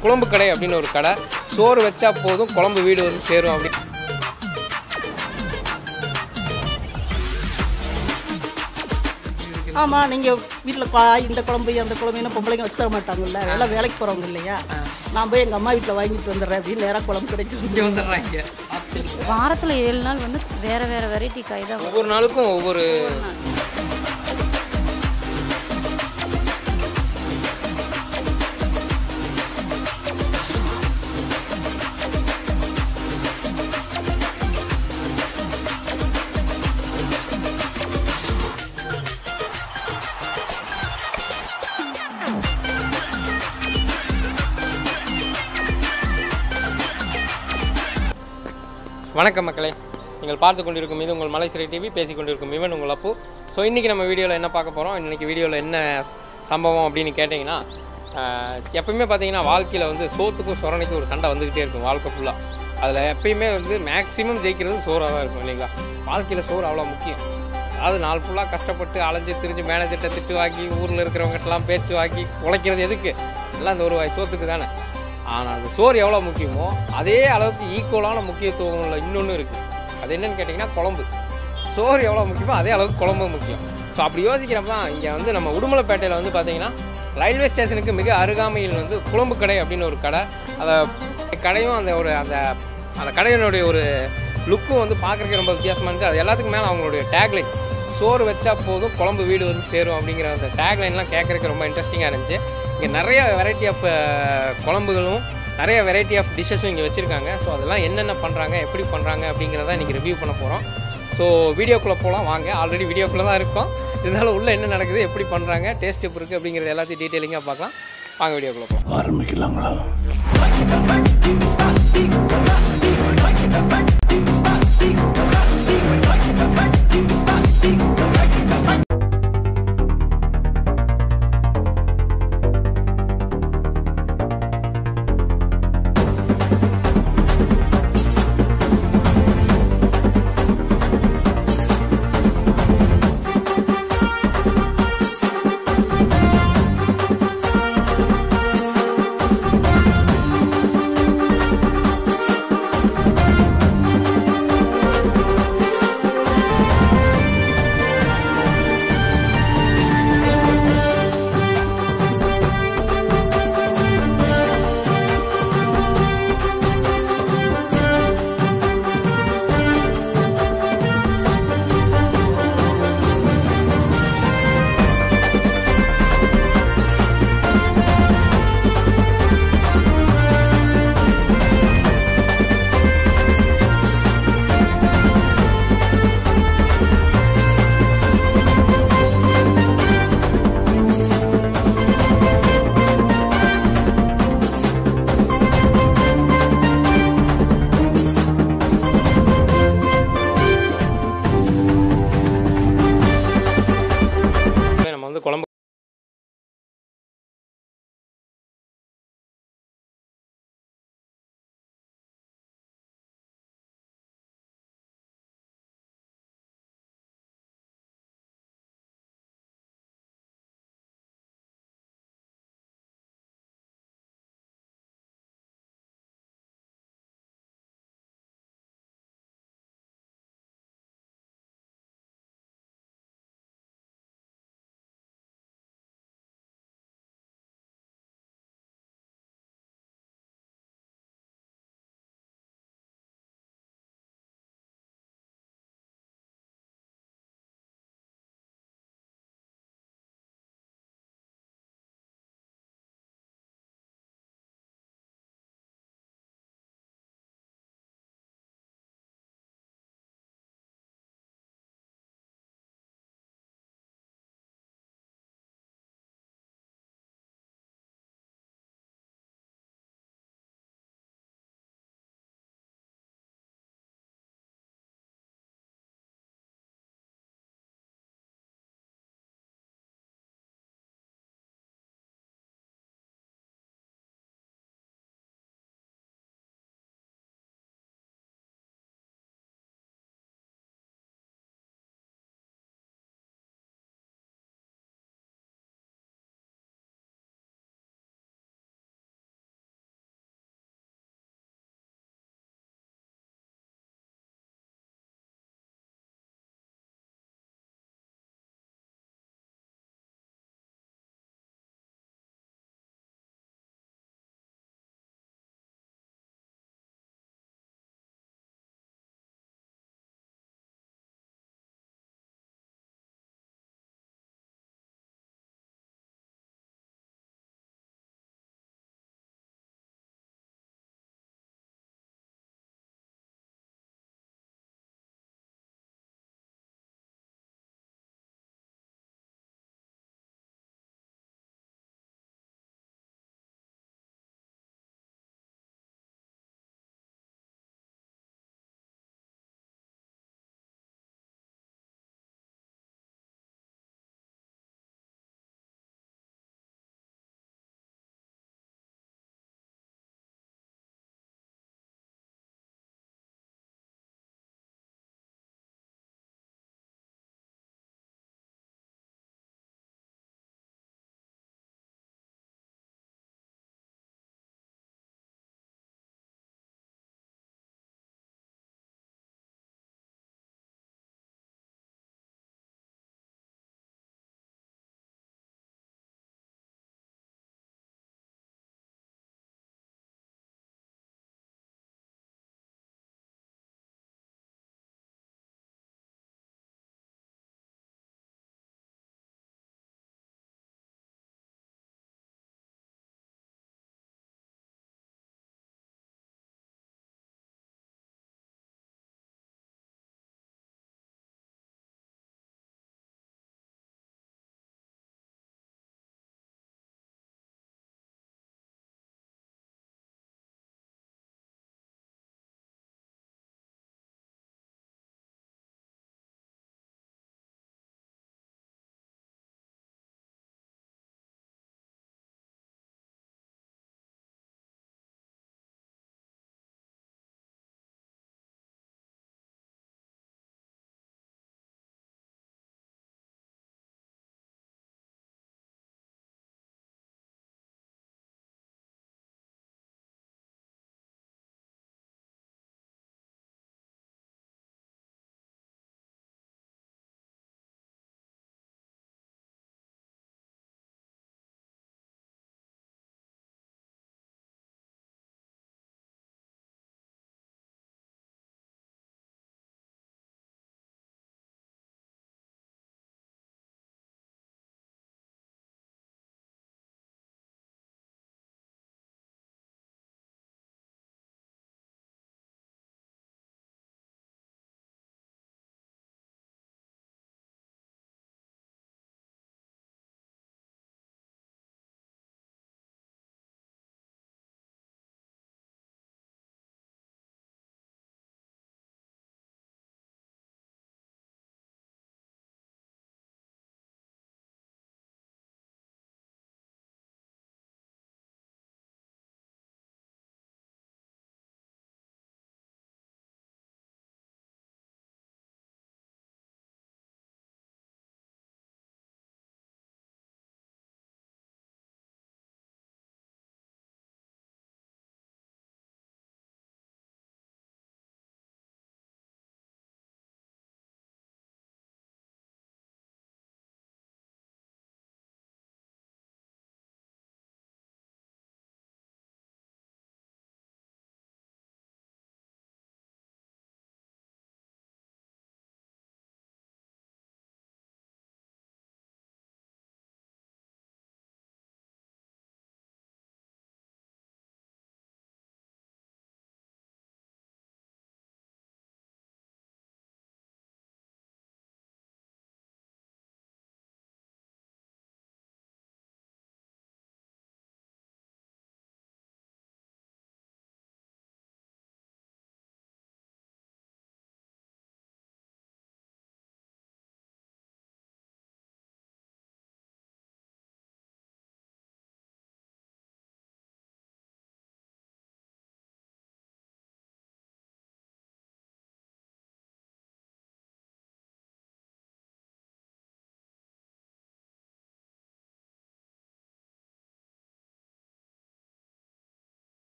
குழம்பு கடை அப்படின்னு ஒரு கடை சோறு வச்சா போதும் குழம்பு வீடு வந்து சேரும் அப்படி ஆமாம் நீங்கள் வீட்டில் காய் இந்த குழம்பு அந்த குழம்புன்னு பொம்பளைங்க வச்சு தர மாட்டாங்கல்ல எல்லாம் வேலைக்கு போகிறவங்க இல்லையா நான் போய் எங்கள் அம்மா வீட்டில் வாங்கிட்டு வந்துடுறேன் அப்படின்னு நேராக குழம்பு கிடைக்கும் இங்கே வந்துடுறாங்க வாரத்தில் ஏழு நாள் வந்து வேற வேற வெரைட்டி காய் தான் வரும். ஒவ்வொரு நாளுக்கும் ஒவ்வொரு வணக்கம் மக்களே நீங்கள் பார்த்து கொண்டிருக்கும் இது உங்கள் மலைசிறை டிவி பேசி கொண்டிருக்கும் இவன் உங்கள் அப்பு ஸோ இன்றைக்கி நம்ம வீடியோவில் என்ன பார்க்க போகிறோம் இன்றைக்கி வீடியோவில் என்ன ஸ்- சம்பவம் அப்படின்னு கேட்டிங்கன்னா ஆஹ், எப்பயுமே பார்த்தீங்கன்னா வாழ்க்கையில் வந்து சோத்துக்கும் சொரணைக்கும் ஒரு சண்டை வந்துக்கிட்டே இருக்கும் வாழ்க்கை ஃபுல்லாக அதில் எப்பயுமே வந்து மேக்ஸிமம் ஜெயிக்கிறது சோறாக தான் இருக்கும் இல்லைங்களா வாழ்க்கையில் சோறு அவ்வளோ முக்கியம் அதாவது நாள் ஃபுல்லாக கஷ்டப்பட்டு அலைஞ்சு திரிஞ்சு மேனேஜர்கிட்ட திட்டு வாங்கி ஊரில் இருக்கிறவங்ககிட்டலாம் பேச்சு வாங்கி உழைக்கிறது எதுக்கு எல்லாம் இந்த ஒரு வாய் சோத்துக்கு தானே ஆனால் அந்த சோறு எவ்வளோ முக்கியமோ அதே அளவுக்கு ஈக்குவலான முக்கியத்துவம் உள்ள இன்னொன்று இருக்குது அது என்னன்னு கேட்டிங்கன்னா குழம்பு சோறு எவ்வளோ முக்கியமோ அதே அளவுக்கு குழம்பு முக்கியம் ஸோ அப்படி யோசிக்கிறப்ப தான் இங்கே வந்து நம்ம உடுமலைப்பேட்டையில் வந்து பார்த்தீங்கன்னா ரயில்வே ஸ்டேஷனுக்கு மிக அருகாமையில் வந்து குழம்பு கடை அப்படின்னு ஒரு கடை அந்த கடையும் அந்த ஒரு அந்த அந்த கடையினுடைய ஒரு லுக்கும் வந்து பார்க்குறதுக்கு ரொம்ப வித்தியாசமாக இருந்துச்சு அது எல்லாத்துக்கும் மேலே அவங்களுடைய டேக்லைன் சோறு வச்சா போதும் குழம்பு வீடு வந்து சேரும் அப்படிங்கிற அந்த டேக்லைன்லாம் கேட்குறதுக்கு ரொம்ப இன்ட்ரெஸ்டிங்காக இருந்துச்சு இங்கே நிறைய வெரைட்டி ஆஃப் குழம்புகளும் நிறைய வெரைட்டி ஆஃப் டிஷ்ஷஸும் இங்கே வச்சுருக்காங்க ஸோ அதெல்லாம் என்னென்ன பண்ணுறாங்க எப்படி பண்ணுறாங்க அப்படிங்கிறத இன்றைக்கி ரிவ்யூ பண்ண போகிறோம் ஸோ வீடியோக்குள்ளே போகலாம் வாங்க ஆல்ரெடி வீடியோக்குள்ளே தான் இருக்கோம் இருந்தாலும் உள்ளே என்ன நடக்குது எப்படி பண்ணுறாங்க டேஸ்ட் எப்படி இருக்குது அப்படிங்கிறது எல்லாத்தையும் டீட்டெயிலிங்காக பார்க்கலாம் வாங்க வீடியோக்குள்ளே போகலாம் ஆரம்பிக்கலாங்களா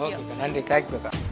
தேங்க்யூ ஓகேக்கா நன்றி தேங்க்யூக்கா